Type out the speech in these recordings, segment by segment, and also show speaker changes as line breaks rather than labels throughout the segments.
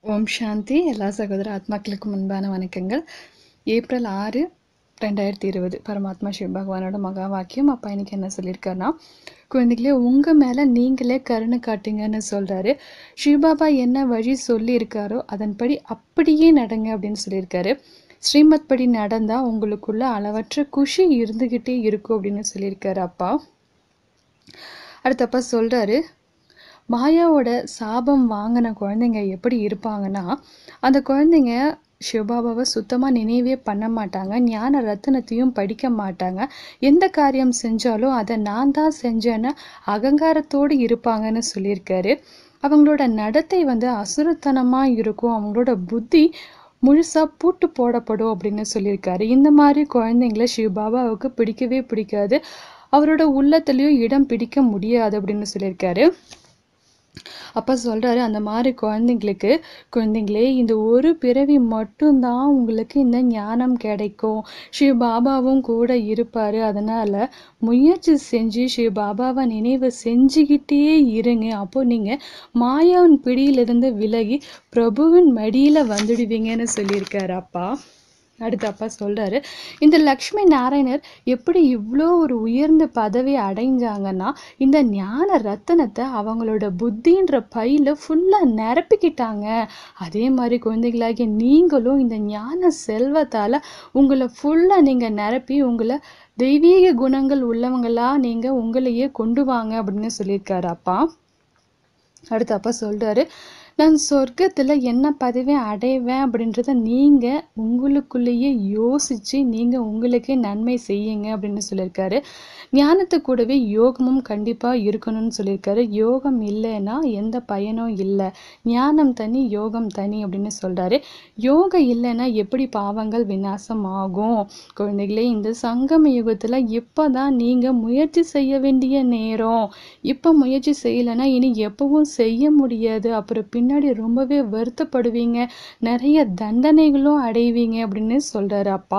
ஓம் சாந்தி எல்லா சகோதர ஆத்மாக்களுக்கும் முன்பான வணக்கங்கள் ஏப்ரல் ஆறு ரெண்டாயிரத்தி இருபது பரமாத்மா சிவ பகவானோட மகா வாக்கியம் அப்பா இன்னைக்கு என்ன சொல்லியிருக்காருன்னா குழந்தைகளே உங்கள் மேலே நீங்களே கருணை காட்டுங்கன்னு சொல்கிறாரு சிவபாபா என்ன வழி சொல்லியிருக்காரோ அதன்படி அப்படியே நடங்க அப்படின்னு சொல்லியிருக்காரு ஸ்ரீமத் படி நடந்தால் உங்களுக்குள்ள அளவற்ற குஷி இருந்துக்கிட்டே இருக்கும் அப்படின்னு சொல்லியிருக்காரு அப்பா அடுத்தப்பா சொல்கிறாரு மாயாவோட சாபம் வாங்கின குழந்தைங்க எப்படி இருப்பாங்கன்னா அந்த குழந்தைங்க சிவபாபாவை சுத்தமாக நினைவே பண்ண மாட்டாங்க ஞான ரத்தினத்தையும் படிக்க மாட்டாங்க எந்த காரியம் செஞ்சாலும் அதை நான் தான் செஞ்சேன்னு அகங்காரத்தோடு இருப்பாங்கன்னு சொல்லியிருக்காரு அவங்களோட நடத்தை வந்து அசுரத்தனமாக இருக்கும் அவங்களோட புத்தி முழுசாக பூட்டு போடப்படும் அப்படின்னு சொல்லியிருக்காரு இந்த மாதிரி குழந்தைங்கள சிவபாபாவுக்கு பிடிக்கவே பிடிக்காது அவரோட உள்ளத்துலேயும் இடம் பிடிக்க முடியாது அப்படின்னு சொல்லியிருக்காரு அப்பா சொல்கிறாரு அந்த மாதிரி குழந்தைங்களுக்கு குழந்தைங்களே இந்த ஒரு பிறவி மட்டும்தான் உங்களுக்கு இந்த ஞானம் கிடைக்கும் ஸ்ரீ பாபாவும் கூட இருப்பார் அதனால் முயற்சி செஞ்சு ஸ்ரீ பாபாவை நினைவு செஞ்சுக்கிட்டே இருங்க அப்போ நீங்கள் மாயாவின் பிடியிலிருந்து விலகி பிரபுவின் மடியில் வந்துடுவீங்கன்னு சொல்லியிருக்காரு அப்பா அடுத்து அப்பா சொல்கிறாரு இந்த லக்ஷ்மி நாராயணர் எப்படி இவ்வளோ ஒரு உயர்ந்த பதவி அடைஞ்சாங்கன்னா இந்த ஞான ரத்தனத்தை அவங்களோட புத்தின்ற பையில் ஃபுல்லாக நிரப்பிக்கிட்டாங்க அதே மாதிரி குழந்தைகளாகிய நீங்களும் இந்த ஞான செல்வத்தால் உங்களை ஃபுல்லாக நீங்கள் நிரப்பி உங்களை தெய்வீக குணங்கள் உள்ளவங்களா நீங்கள் உங்களையே கொண்டு வாங்க அப்படின்னு சொல்லியிருக்காரு அப்பா அடுத்து அப்பா சொல்கிறாரு நான் சொர்க்கத்தில் என்ன பதவி அடைவேன் அப்படின்றத நீங்கள் உங்களுக்குள்ளேயே யோசித்து நீங்கள் உங்களுக்கே நன்மை செய்யுங்க அப்படின்னு சொல்லியிருக்காரு ஞானத்து கூடவே யோகமும் கண்டிப்பாக இருக்கணும்னு சொல்லியிருக்காரு யோகம் இல்லைன்னா எந்த பயனும் இல்லை ஞானம் தனி யோகம் தனி அப்படின்னு சொல்கிறாரு யோகம் இல்லைன்னா எப்படி பாவங்கள் விநாசம் ஆகும் குழந்தைகளே இந்த சங்கம யுகத்தில் இப்போ தான் நீங்கள் முயற்சி செய்ய வேண்டிய நேரம் இப்போ முயற்சி செய்யலைன்னா இனி எப்பவும் செய்ய முடியாது அப்புறம் பின்னாடி ரொம்பவே வருத்தப்படுவீங்க நிறைய தண்டனைகளும் அடைவீங்க அப்படின்னு சொல்கிறாரு அப்பா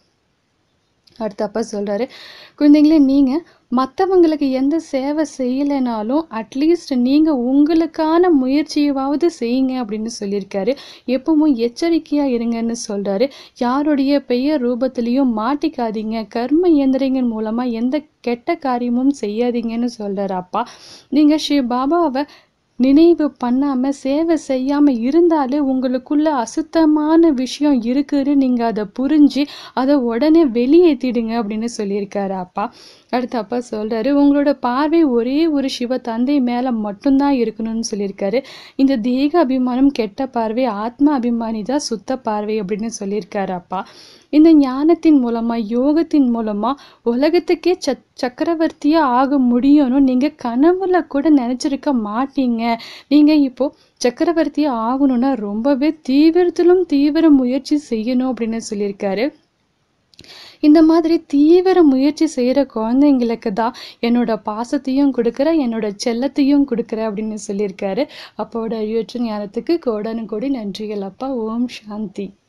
அடுத்த அப்பா சொல்கிறாரு குழந்தைங்களே நீங்கள் மற்றவங்களுக்கு எந்த சேவை செய்யலைனாலும் அட்லீஸ்ட் நீங்கள் உங்களுக்கான முயற்சியாவது செய்யுங்க அப்படின்னு சொல்லியிருக்காரு எப்பவும் எச்சரிக்கையாக இருங்கன்னு சொல்கிறாரு யாருடைய பெயர் ரூபத்திலையும் மாட்டிக்காதீங்க கர்ம இயந்திரங்கள் மூலமாக எந்த கெட்ட காரியமும் செய்யாதீங்கன்னு சொல்கிறாரு அப்பா நீங்கள் ஸ்ரீ பாபாவை நினைவு பண்ணாமல் சேவை செய்யாமல் இருந்தாலே உங்களுக்குள்ள அசுத்தமான விஷயம் இருக்குன்னு நீங்கள் அதை புரிஞ்சு அதை உடனே வெளியேற்றிடுங்க அப்படின்னு சொல்லியிருக்காரு அப்பா அடுத்து அப்பா சொல்கிறாரு உங்களோட பார்வை ஒரே ஒரு சிவ தந்தை மேலே மட்டும்தான் இருக்கணும்னு சொல்லியிருக்காரு இந்த தேக அபிமானம் கெட்ட பார்வை ஆத்ம அபிமானி தான் சுத்த பார்வை அப்படின்னு சொல்லியிருக்காரு அப்பா இந்த ஞானத்தின் மூலமாக யோகத்தின் மூலமாக உலகத்துக்கே ச சக்கரவர்த்தியாக ஆக முடியும்னு நீங்கள் கனவுல கூட நினச்சிருக்க மாட்டீங்க நீங்கள் இப்போது சக்கரவர்த்தியாக ஆகணும்னா ரொம்பவே தீவிரத்திலும் தீவிர முயற்சி செய்யணும் அப்படின்னு சொல்லியிருக்காரு இந்த மாதிரி தீவிர முயற்சி செய்கிற குழந்தைங்களுக்கு தான் என்னோட பாசத்தையும் கொடுக்குற என்னோட செல்லத்தையும் கொடுக்குற அப்படின்னு சொல்லியிருக்காரு அப்பாவோட அழிவற்ற ஞானத்துக்கு கோடானு கோடி நன்றிகள் அப்பா ஓம் சாந்தி